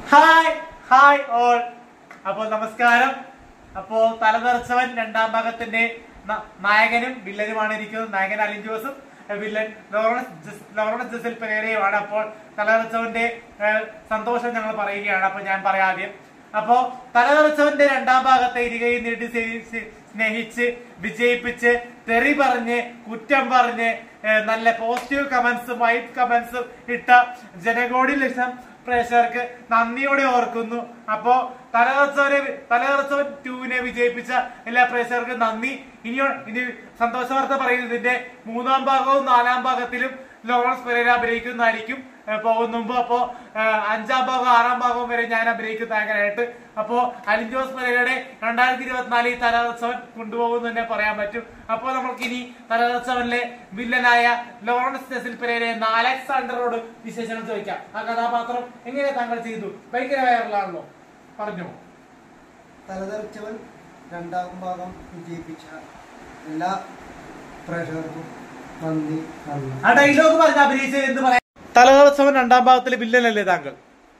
hi hi all അപ്പോൾ നമസ്കാരം അപ്പോ തലതെറിച്ചവൻ രണ്ടാം ഭാഗത്തിന്റെ ന- നായകനും വില്ലനുമാണ് ഇരിക്കുന്നത് നായകൻ അലിൻ ജോസും ഏഹ് വില്ലൻ ലോറൻസ് ജസ്- ലോറൻസ് ജസൽ പെരേരയുമാണ് അപ്പോൾ തലതെറിച്ചവന്റെ ഏഹ്, സന്തോഷം ഞങ്ങൾ പറയുകയാണ് അപ്പൊ ഞാൻ പറയാം ആദ്യം അപ്പോ തലതെറിച്ചവന്റെ രണ്ടാം ഭാഗത്തെ ഇരുകയും നീട്ടി സ്നേഹി- സ്നേ- സ്നേഹിച്ച് വിജയിപ്പിച്ച് തെറി പറഞ്ഞ് കുറ്റം പറഞ്ഞ് ഏഹ്, നല്ല പോസിറ്റീവ് കമന്റ്സും വൈറ്റ് കമന്റ്സും ഇട്ട ജനകോടി ലക്ഷം പ്രേക്ഷകർക്ക് നന്ദിയോടെ ഓർക്കുന്നു അപ്പോ തലകർച്ചവനെ തലകർച്ചവൻ ടൂവിനെ വിജയിപ്പിച്ച എല്ലാ പ്രേക്ഷകർക്കും നന്ദി ഇനി ഇനി സന്തോഷ വാർത്ത പറയുന്നതിന്റെ മൂന്നാം ഭാഗവും നാലാം ഭാഗത്തിലും ലോറൻസ് പെരേര അഭിനയിക്കുന്നതായിരിക്കും ഏഹ് പോകും മുമ്പ് അപ്പോ ഏഹ് അഞ്ചാം ഭാഗം ആറാം ഭാഗവും വരെ ഞാൻ അഭിനയിക്കുന്ന നായകനായിട്ട് അപ്പോ അലിൻ ജോസ് പെരേരയുടെ രണ്ടായിരത്തി ഇരുപത്തിനാലിൽ തലകർച്ചവൻ കൊണ്ടുപോകും തന്നെ പറയാൻ പറ്റും അപ്പോൾ നമ്മൾക്ക് ഇനി തലകർച്ചവനിലെ വില്ലനായ ലോറൻസ് നെസിൽ പെരേര എന്ന അലക്സാണ്ടറോട് വിശേഷങ്ങൾ ചോദിക്കാം ആ കഥാപാത്രം എങ്ങനെ താങ്കൾ ചെയ്തു ഭയങ്കര വൈറലാണല്ലോ പറഞ്ഞോ തലതെറിച്ചവൻ രണ്ടാം ഭാഗം വിജയിപ്പിച്ച എല്ലാ പ്രേക്ഷകർക്കും നന്ദി നന്ദി ആ ഡയലോഗ് പറഞ്ഞ അഭിനയിച്ചത് എന്ത് പറയാം തലകർച്ചവൻ രണ്ടാം ഭാഗത്തിലെ വില്ലനല്ലേ താങ്കൾ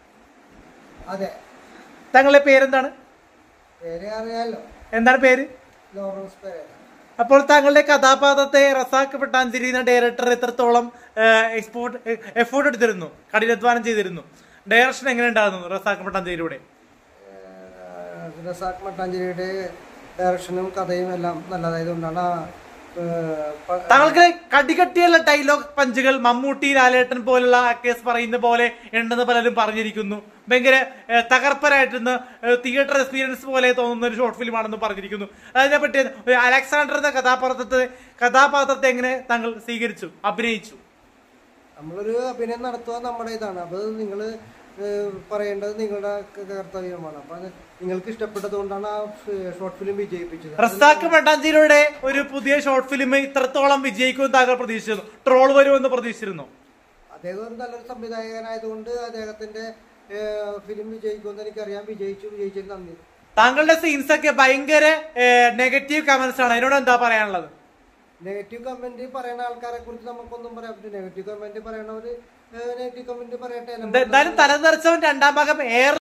അതെ താങ്കളുടെ പേരെന്താണ് പേര് അറിയാലോ എന്താണ് പേര് ലോറൻസ് പെരേര അപ്പോൾ താങ്കളുടെ കഥാപാത്രത്തെ റസാഖ് പട്ടാഞ്ചേരി എന്ന ഡയറക്ടർ എത്രത്തോളം എക്സ്പോർട്ട് എഫോർട്ട് എടുത്തിരുന്നു കഠിനാധ്വാനം ചെയ്തിരുന്നു ഡയറക്ഷൻ എങ്ങനെ ഉണ്ടായിരുന്നു റസാഖ് പട്ടാഞ്ചേരിയുടെ ഏഹ് റസാഖ് മട്ടാഞ്ചേരിയുടെ ഡയറക്ഷനും കഥയും എല്ലാം നല്ലതായതുകൊണ്ടാണ് ആ, ഏഹ്, പ- താങ്കൾക്ക് കടികട്ടിയുള്ള ഡയലോഗ് പഞ്ചുകൾ മമ്മൂട്ടി ലാലേട്ടൻ പോലുള്ള ആക്ടേഴ്സ് പറയുന്ന പോലെ ഉണ്ടെന്ന് പലരും പറഞ്ഞിരിക്കുന്നു ഭയങ്കര ഏഹ്, തകർപ്പനായിട്ടുന്ന തിയേറ്റർ എക്സ്പീരിയൻസ് പോലെ തോന്നുന്ന ഒരു ഷോർട്ട് ഫിലിം ആണെന്ന് പറഞ്ഞിരിക്കുന്നു അതിനെപ്പറ്റി ഒരു അലക്സാണ്ടർ എന്ന കഥാപാത്രത്തെ കഥാപാത്രത്തെ എങ്ങനെ താങ്കൾ സ്വീകരിച്ചു അഭിനയിച്ചു നമ്മളൊരു അഭിനയം നടത്തുക നമ്മുടെ ഇതാണ് അപ്പോൾ നിങ്ങൾ പറയേണ്ടത് നിങ്ങളുടെ ക- കർത്തവ്യമാണ് അപ്പൊ അത് നിങ്ങൾക്ക് ഇഷ്ടപ്പെട്ടത് കൊണ്ടാണ് ആ ഷോർട്ട് ഫിലിം വിജയിപ്പിച്ചത് റസാഖ് മട്ടാഞ്ചേരിയുടെ ഒരു പുതിയ ഷോർട്ട് ഫിലിം ഇത്രത്തോളം വിജയിക്കുമെന്ന് താങ്കൾ പ്രതീക്ഷിച്ചിരുന്നു ട്രോൾ വരുമെന്ന് പ്രതീക്ഷിച്ചിരുന്നു അദ്ദേഹം ഒരു നല്ലൊരു സംവിധായകനായതുകൊണ്ട് അദ്ദേഹത്തിന്റെ ഫിലിം വിജയിക്കുമെന്ന് എനിക്കറിയാം വിജയിച്ചു വിജയിച്ചതിന് നന്ദി താങ്കളുടെ സീൻസ് ഒക്കെ ഭയങ്കര നെഗറ്റീവ് കമന്റ്സ് ആണ് അതിനോട് എന്താ പറയാനുള്ളത് നെഗറ്റീവ് കമന്റ് പറയുന്ന ആൾക്കാരെ കുറിച്ച് നമുക്കൊന്നും പറയാൻ പറ്റില്ല നെഗറ്റീവ് കമന്റ് പറയണവര് നെഗറ്റീവ് കമന്റ് പറയട്ടെ എന്തായാലും തലതെറിച്ചവൻ രണ്ടാം ഭാഗം ഏറെ